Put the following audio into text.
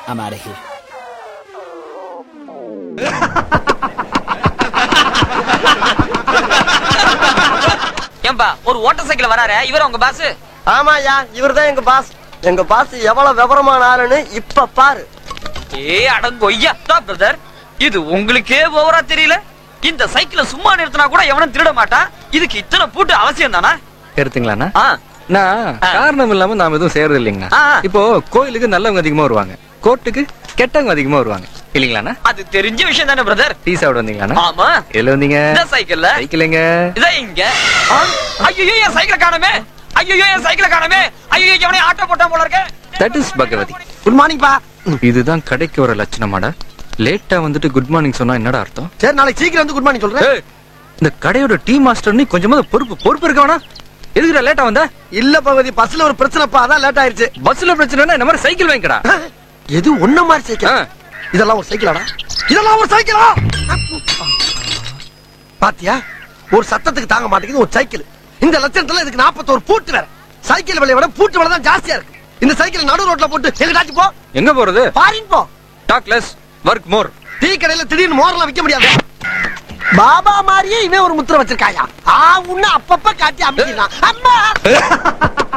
I'm out of here. ஏன்பா ஒரு voter cycle வராரு இவர் உங்க பாஸ் ஆமாயா இவர்தான் எங்க பாஸ் எங்க பாஸ் எவ்வளவு விவரமான ஆளுன்னு இப்ப பாரு ஏ அடங்கொய்யா பிரதர் இது உங்களுக்கே ஓவரா தெரியல இந்த சைக்கிளை சும்மா நிறுத்தினா கூட எவனும் திருட மாட்டான் இதுக்கு இத்தனை பூட்டு அவசியம் தானா எடுத்துங்களாண்ணா ஆ, நான் காரணம் இல்லாம நாம எதுவும் செய்யறது இல்லைங்கண்ணா ஆ, ஆ. இப்போ கோயிலுக்கு நல்லவங்க அதிகமா வருவாங்க கோர்ட்டுக்கு கெட்டவங்க அதிகமா வருவாங்க இல்லீங்களாண்ணா அது தெரிஞ்ச விஷயம் தானே பிரதர் டீ சாப்பிட வந்தீங்களாண்ணா ஆமா எதுல வந்தீங்க இந்த சைக்கிள்ல சைக்கிளுங்க இதா இங்க ஐயோ என் சைக்கிளை காணுமே ஐயோ என் சைக்கிளை காணுமே ஐயோ எவனே ஆட்டோ போட்டான் போல இருக்க that is Bhagavathi good morning பா இதுதான் கடைக்கு வர லட்சணமாடா லேட்டா வந்துட்டு குட் மார்னிங் சொன்னா என்னடா அர்த்தம் சரி நாளைக்கு சீக்கிரம் வந்து குட் மார்னிங் சொல்றேன் ஏய், இந்த கடையோட டீ மாஸ்டர் நீ கொஞ்சமாவது பொறுப்பு பொறுப்பு இருக்கவனா எதுக்குடா லேட்டா வந்த இல்ல பகுதி பஸ்ல ஒரு பிரச்சனைப்பா அதான் லேட் ஆயிருச்சு பஸ்ல பிரச்சனைனா இந்த மாதிரி சைக்கிள் வாங்கிக்கடா எது ஒண்ணு மாதிரி சைக்கிள் ஆ. இதெல்லாம் ஒரு சைக்கிளாடா இதெல்லாம் ஒரு சைக்கிளா பாத்தியா ஒரு சத்தத்துக்கு தாங்க மாட்டேங்குது ஒரு சைக்கிள் இந்த லட்சணத்துல இதுக்கு 41 பூட்டு வேற சைக்கிள் விலையை விட பூட்டு விலை தான் ஜாஸ்தியா இருக்கு இந்த சைக்கிள் நடு ரோட்ல போட்டு எங்கடாச்சும் போ எங்க போறது பாரின் போ talk less work more tea கடையில திடீர்னு மோரெல்லாம் விக்க முடியாது பாபா மாதிரியே இவன் ஒரு முத்திரை வச்சிருக்காயா ஆ உன்ன அப்பப்ப காட்டி அமைக்கிறான் அம்மா